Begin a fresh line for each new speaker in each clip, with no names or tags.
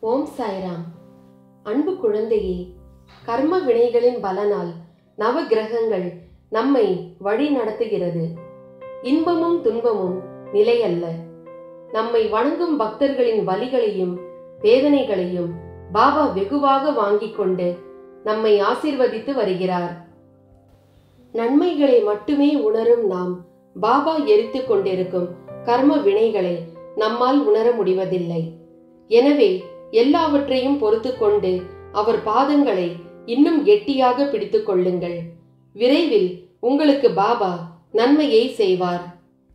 ஓம் சாய்ராம் அன்பு குழந்தையே கர்ம வினைகளின் பலனால் நவ கிரகங்கள் நம்மை வழி நடத்துகிறது இன்பமும் துன்பமும் நிலையல்ல நம்மை வணங்கும் பக்தர்களின் வலிகளையும் வேதனைகளையும் பாபா வெகுவாக வாங்கிக் கொண்டு நம்மை ஆசிர்வதித்து வருகிறார் நன்மைகளை மட்டுமே உணரும் நாம் பாபா எரித்துக் கொண்டிருக்கும் கர்ம வினைகளை நம்மால் உணர முடிவதில்லை எனவே எல்லாவற்றையும் பொறுத்து கொண்டு அவர் பாதங்களை இன்னும் கெட்டியாக பிடித்துக் கொள்ளுங்கள் விரைவில் உங்களுக்கு பாபா நன்மையை செய்வார்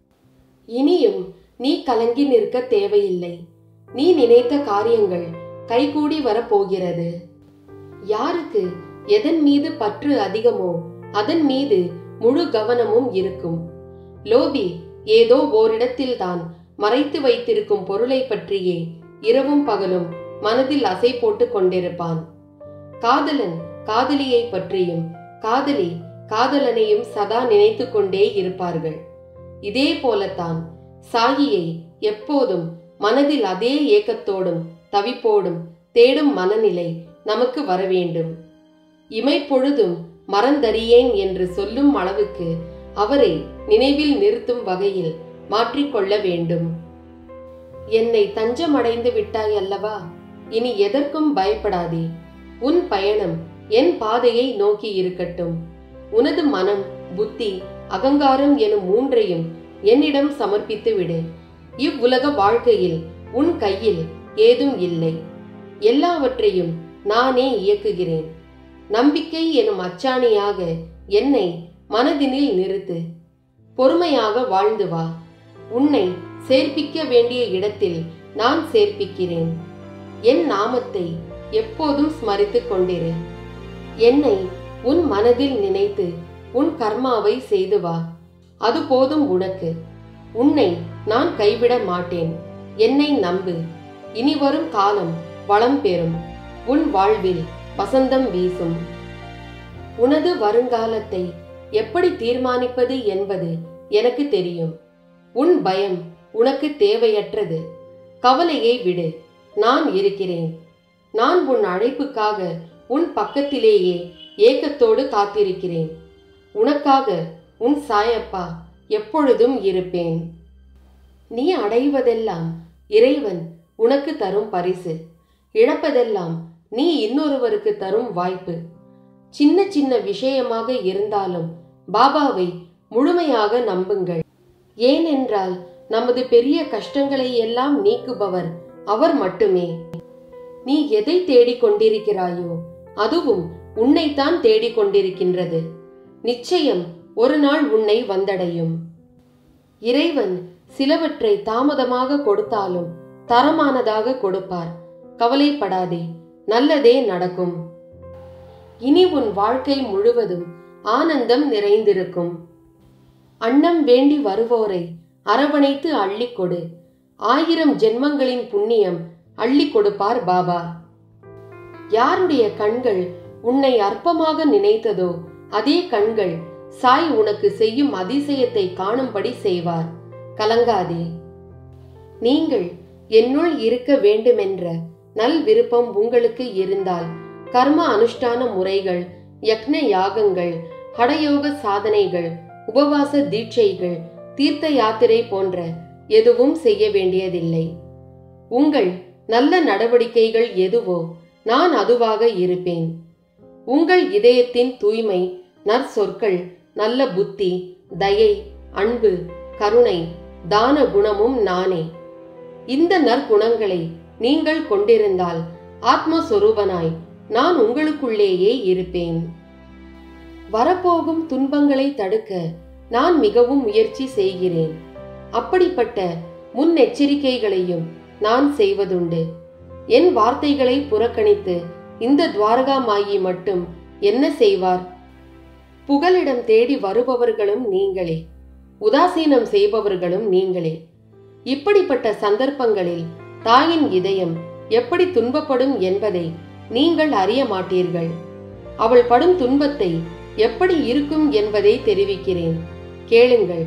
இனியும் நீ கலங்கி நிற்க தேவையில்லை நீ நினைத்த காரியங்கள் கைகூடி வரப்போகிறது யாருக்கு எதன் மீது பற்று அதிகமோ அதன் மீது முழு கவனமும் இருக்கும் லோபி ஏதோ ஓரிடத்தில்தான் மறைத்து வைத்திருக்கும் பொருளை பற்றியே இரவும் பகலும் மனதில் அசை போட்டுக் கொண்டிருப்பான் காதலன் காதலியை பற்றியும் காதலி காதலனையும் சதா நினைத்து கொண்டே இருப்பார்கள் இதே போலத்தான் சாகியை எப்போதும் மனதில் அதே ஏக்கத்தோடும் தவிப்போடும் தேடும் மனநிலை நமக்கு வர வேண்டும் இமைப்பொழுதும் மறந்தறியேன் என்று சொல்லும் அளவுக்கு அவரை நினைவில் நிறுத்தும் வகையில் மாற்றிக்கொள்ள வேண்டும் என்னை தஞ்சமடைந்து விட்டாய் அல்லவா இனி எதற்கும் பயப்படாதே உன் பயணம் என் பாதையை நோக்கி இருக்கட்டும் உனது மனம் புத்தி அகங்காரம் எனும் மூன்றையும் என்னிடம் சமர்ப்பித்து விடு இவ்வுலக வாழ்க்கையில் உன் கையில் ஏதும் இல்லை எல்லாவற்றையும் நானே இயக்குகிறேன் நம்பிக்கை எனும் அச்சாணியாக என்னை மனதினில் நிறுத்து பொறுமையாக வாழ்ந்து வா உன்னை சேர்ப்பிக்க வேண்டிய இடத்தில் நான் சேர்ப்பிக்கிறேன் என் நாமத்தை எப்போதும் ஸ்மரித்துக் கொண்டிரு என்னை உன் மனதில் நினைத்து உன் கர்மாவை செய்து வா அது போதும் உனக்கு உன்னை நான் கைவிட மாட்டேன் என்னை நம்பு இனி வரும் காலம் வளம் பெறும் உன் வாழ்வில் வசந்தம் வீசும் உனது வருங்காலத்தை எப்படி தீர்மானிப்பது என்பது எனக்கு தெரியும் உன் பயம் உனக்கு தேவையற்றது கவலையை விடு நான் இருக்கிறேன் நான் உன் அழைப்புக்காக உன் பக்கத்திலேயே ஏக்கத்தோடு காத்திருக்கிறேன் உனக்காக உன் சாயப்பா எப்பொழுதும் இருப்பேன் நீ அடைவதெல்லாம் இறைவன் உனக்கு தரும் பரிசு இழப்பதெல்லாம் நீ இன்னொருவருக்கு தரும் வாய்ப்பு சின்ன சின்ன விஷயமாக இருந்தாலும் பாபாவை முழுமையாக நம்புங்கள் ஏனென்றால் நமது பெரிய கஷ்டங்களை எல்லாம் நீக்குபவர் அவர் மட்டுமே நீ எதை தேடிக் கொண்டிருக்கிறாயோ அதுவும் உன்னைத்தான் தேடிக் கொண்டிருக்கின்றது நிச்சயம் ஒரு நாள் உன்னை வந்தடையும் இறைவன் சிலவற்றை தாமதமாக கொடுத்தாலும் தரமானதாக கொடுப்பார் கவலைப்படாதே நல்லதே நடக்கும் இனி உன் வாழ்க்கை முழுவதும் ஆனந்தம் நிறைந்திருக்கும் அன்னம் வேண்டி வருவோரை அரவணைத்து அள்ளிக் கொடு ஆயிரம் ஜென்மங்களின் புண்ணியம் அள்ளி கொடுப்பார் பாபா யாருடைய கண்கள் உன்னை அற்பமாக நினைத்ததோ அதே கண்கள் சாய் உனக்கு செய்யும் அதிசயத்தை காணும்படி செய்வார் கலங்காதே நீங்கள் என்னுள் இருக்க வேண்டுமென்ற நல் விருப்பம் உங்களுக்கு இருந்தால் கர்ம அனுஷ்டான முறைகள் யக்ன யாகங்கள் ஹடயோக சாதனைகள் உபவாச தீட்சைகள் தீர்த்த யாத்திரை போன்ற எதுவும் செய்ய வேண்டியதில்லை உங்கள் நல்ல நடவடிக்கைகள் எதுவோ நான் அதுவாக இருப்பேன் உங்கள் இதயத்தின் தூய்மை நற்சொற்கள் நல்ல புத்தி தயை அன்பு கருணை தான குணமும் நானே இந்த நற்குணங்களை நீங்கள் கொண்டிருந்தால் ஆத்மஸ்வரூபனாய் நான் உங்களுக்குள்ளேயே இருப்பேன் வரப்போகும் துன்பங்களை தடுக்க நான் மிகவும் முயற்சி செய்கிறேன் அப்படிப்பட்ட முன்னெச்சரிக்கைகளையும் நான் செய்வதுண்டு என் வார்த்தைகளை புறக்கணித்து இந்த துவாரகா மாயி மட்டும் என்ன செய்வார் புகலிடம் தேடி வருபவர்களும் நீங்களே உதாசீனம் செய்பவர்களும் நீங்களே இப்படிப்பட்ட சந்தர்ப்பங்களில் தாயின் இதயம் எப்படி துன்பப்படும் என்பதை நீங்கள் அறிய மாட்டீர்கள் அவள் படும் துன்பத்தை எப்படி இருக்கும் என்பதை தெரிவிக்கிறேன் கேளுங்கள்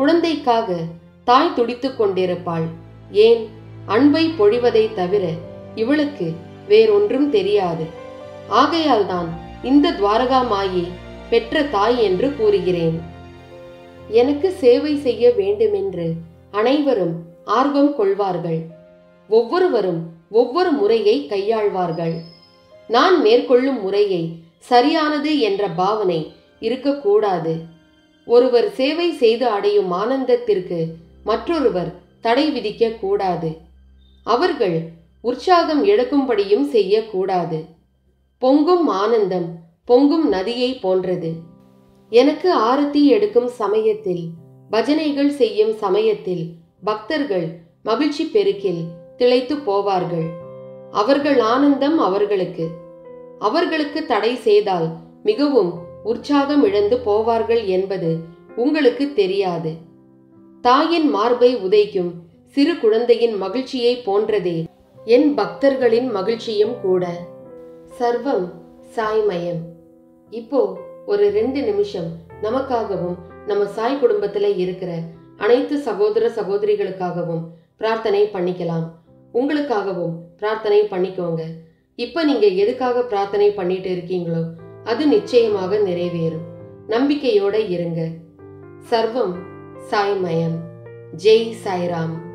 குழந்தைக்காக தாய் துடித்துக் கொண்டிருப்பாள் ஏன் அன்பை பொழிவதை தவிர இவளுக்கு வேறொன்றும் தெரியாது ஆகையால் தான் இந்த துவாரகா மாயை பெற்ற தாய் என்று கூறுகிறேன் எனக்கு சேவை செய்ய வேண்டுமென்று அனைவரும் ஆர்வம் கொள்வார்கள் ஒவ்வொருவரும் ஒவ்வொரு முறையை கையாள்வார்கள் நான் மேற்கொள்ளும் முறையை சரியானது என்ற பாவனை இருக்கக்கூடாது ஒருவர் சேவை செய்து அடையும் ஆனந்தத்திற்கு மற்றொருவர் தடை விதிக்க கூடாது அவர்கள் உற்சாகம் எடுக்கும்படியும் செய்யக்கூடாது பொங்கும் ஆனந்தம் பொங்கும் நதியை போன்றது எனக்கு ஆரத்தி எடுக்கும் சமயத்தில் பஜனைகள் செய்யும் சமயத்தில் பக்தர்கள் மகிழ்ச்சி பெருக்கில் திளைத்து போவார்கள் அவர்கள் ஆனந்தம் அவர்களுக்கு அவர்களுக்கு தடை செய்தால் மிகவும் உற்சாகம் இழந்து போவார்கள் என்பது உங்களுக்கு தெரியாது தாயின் மார்பை உதைக்கும் சிறு குழந்தையின் மகிழ்ச்சியை போன்றதே என் பக்தர்களின் மகிழ்ச்சியும் கூட சர்வம் சாய்மயம் இப்போ ஒரு ரெண்டு நிமிஷம் நமக்காகவும் நம்ம சாய் குடும்பத்துல இருக்கிற அனைத்து சகோதர சகோதரிகளுக்காகவும் பிரார்த்தனை பண்ணிக்கலாம் உங்களுக்காகவும் பிரார்த்தனை பண்ணிக்கோங்க இப்ப நீங்க எதுக்காக பிரார்த்தனை பண்ணிட்டு இருக்கீங்களோ அது நிச்சயமாக நிறைவேறும் நம்பிக்கையோட இருங்க சர்வம் சாய்மயம் ஜெய் சாய்ராம்